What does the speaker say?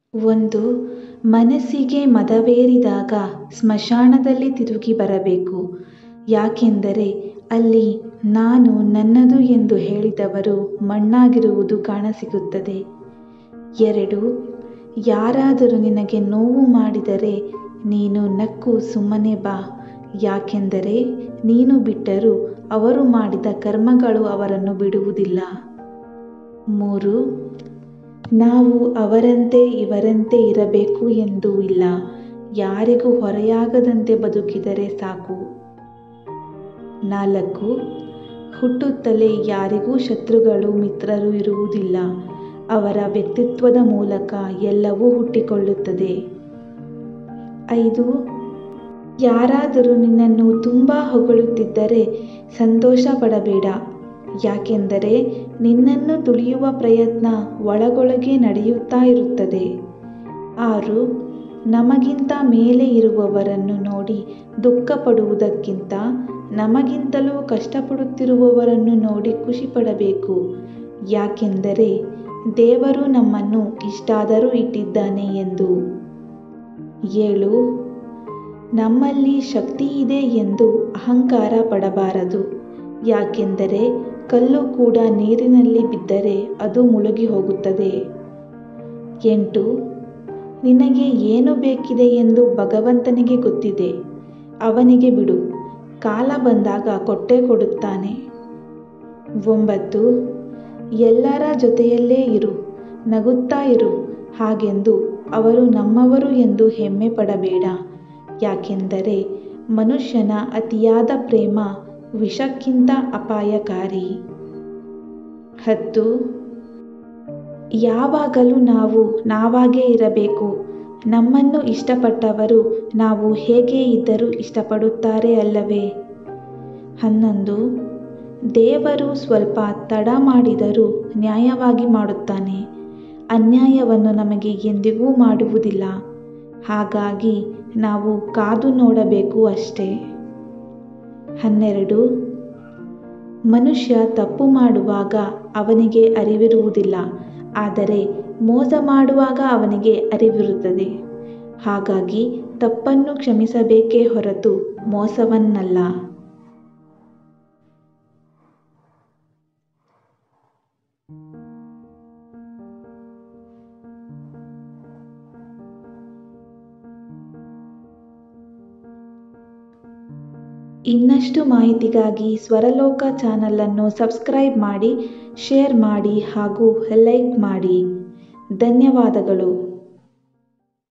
ಒಂದು ಮನಸ್ಸಿಗೆ ಮದವೇರಿದಾಗ ಸ್ಮಶಾನದಲ್ಲಿ ತಿರುಗಿ ಬರಬೇಕು ಯಾಕೆಂದರೆ ಅಲ್ಲಿ ನಾನು ನನ್ನದು ಎಂದು ಹೇಳಿದವರು ಮಣ್ಣಾಗಿರುವುದು ಕಾಣಸಿಗುತ್ತದೆ ಎರಡು ಯಾರಾದರೂ ನಿನಗೆ ನೋವು ಮಾಡಿದರೆ ನೀನು ನಕ್ಕು ಸುಮ್ಮನೆ ಬಾ ಯಾಕೆಂದರೆ ನೀನು ಬಿಟ್ಟರೂ ಅವರು ಮಾಡಿದ ಕರ್ಮಗಳು ಅವರನ್ನು ಬಿಡುವುದಿಲ್ಲ ಮೂರು ನಾವು ಅವರಂತೆ ಇವರಂತೆ ಇರಬೇಕು ಎಂದೂ ಇಲ್ಲ ಯಾರಿಗೂ ಹೊರೆಯಾಗದಂತೆ ಬದುಕಿದರೆ ಸಾಕು ನಾಲ್ಕು ಹುಟ್ಟುತ್ತಲೇ ಯಾರಿಗೂ ಶತ್ರುಗಳು ಮಿತ್ರರು ಇರುವುದಿಲ್ಲ ಅವರ ವ್ಯಕ್ತಿತ್ವದ ಮೂಲಕ ಎಲ್ಲವೂ ಹುಟ್ಟಿಕೊಳ್ಳುತ್ತದೆ ಐದು ಯಾರಾದರೂ ನಿನ್ನನ್ನು ತುಂಬ ಹೊಗಳುತ್ತಿದ್ದರೆ ಸಂತೋಷ ಪಡಬೇಡ ಯಾಕೆಂದರೆ ನಿನ್ನನ್ನು ತುಳಿಯುವ ಪ್ರಯತ್ನ ಒಳಗೊಳಗೆ ನಡೆಯುತ್ತಾ ಇರುತ್ತದೆ ಆರು ನಮಗಿಂತ ಮೇಲೆ ಇರುವವರನ್ನು ನೋಡಿ ದುಃಖಪಡುವುದಕ್ಕಿಂತ ನಮಗಿಂತಲೂ ಕಷ್ಟಪಡುತ್ತಿರುವವರನ್ನು ನೋಡಿ ಖುಷಿಪಡಬೇಕು ಯಾಕೆಂದರೆ ದೇವರು ನಮ್ಮನ್ನು ಇಷ್ಟಾದರೂ ಇಟ್ಟಿದ್ದಾನೆ ಎಂದು ಏಳು ನಮ್ಮಲ್ಲಿ ಶಕ್ತಿ ಇದೆ ಎಂದು ಅಹಂಕಾರ ಪಡಬಾರದು ಯಾಕೆಂದರೆ ಕಲ್ಲು ಕೂಡ ನೀರಿನಲ್ಲಿ ಬಿದ್ದರೆ ಅದು ಮುಳುಗಿ ಹೋಗುತ್ತದೆ ಎಂಟು ನಿನಗೆ ಏನು ಬೇಕಿದೆ ಎಂದು ಭಗವಂತನಿಗೆ ಗೊತ್ತಿದೆ ಅವನಿಗೆ ಬಿಡು ಕಾಲ ಬಂದಾಗ ಕೊಟ್ಟೇ ಕೊಡುತ್ತಾನೆ ಒಂಬತ್ತು ಎಲ್ಲರ ಜೊತೆಯಲ್ಲೇ ಇರು ನಗುತ್ತಾ ಇರು ಹಾಗೆಂದು ಅವರು ನಮ್ಮವರು ಎಂದು ಹೆಮ್ಮೆ ಪಡಬೇಡ ಯಾಕೆಂದರೆ ಮನುಷ್ಯನ ಅತಿಯಾದ ಪ್ರೇಮ ವಿಷಕ್ಕಿಂತ ಅಪಾಯಕಾರಿ ಹತ್ತು ಯಾವಾಗಲೂ ನಾವು ನಾವಾಗೇ ಇರಬೇಕು ನಮ್ಮನ್ನು ಇಷ್ಟಪಟ್ಟವರು ನಾವು ಹೇಗೆ ಇದ್ದರೂ ಇಷ್ಟಪಡುತ್ತಾರೆ ಅಲ್ಲವೇ ಹನ್ನೊಂದು ದೇವರು ಸ್ವಲ್ಪ ತಡ ಮಾಡಿದರೂ ನ್ಯಾಯವಾಗಿ ಮಾಡುತ್ತಾನೆ ಅನ್ಯಾಯವನ್ನು ನಮಗೆ ಎಂದಿಗೂ ಮಾಡುವುದಿಲ್ಲ ಹಾಗಾಗಿ ನಾವು ಕಾದು ನೋಡಬೇಕು ಅಷ್ಟೇ ಹನ್ನೆರಡು ಮನುಷ್ಯ ತಪ್ಪು ಮಾಡುವಾಗ ಅವನಿಗೆ ಅರಿವಿರುವುದಿಲ್ಲ ಆದರೆ ಮೋಸ ಮಾಡುವಾಗ ಅವನಿಗೆ ಅರಿವಿರುತ್ತದೆ ಹಾಗಾಗಿ ತಪ್ಪನ್ನು ಕ್ಷಮಿಸಬೇಕೇ ಹೊರತು ಮೋಸವನ್ನಲ್ಲ ಇನ್ನಷ್ಟು ಮಾಹಿತಿಗಾಗಿ ಸ್ವರಲೋಕ ಚಾನಲನ್ನು ಸಬ್ಸ್ಕ್ರೈಬ್ ಮಾಡಿ ಶೇರ್ ಮಾಡಿ ಹಾಗೂ ಲೈಕ್ ಮಾಡಿ ಧನ್ಯವಾದಗಳು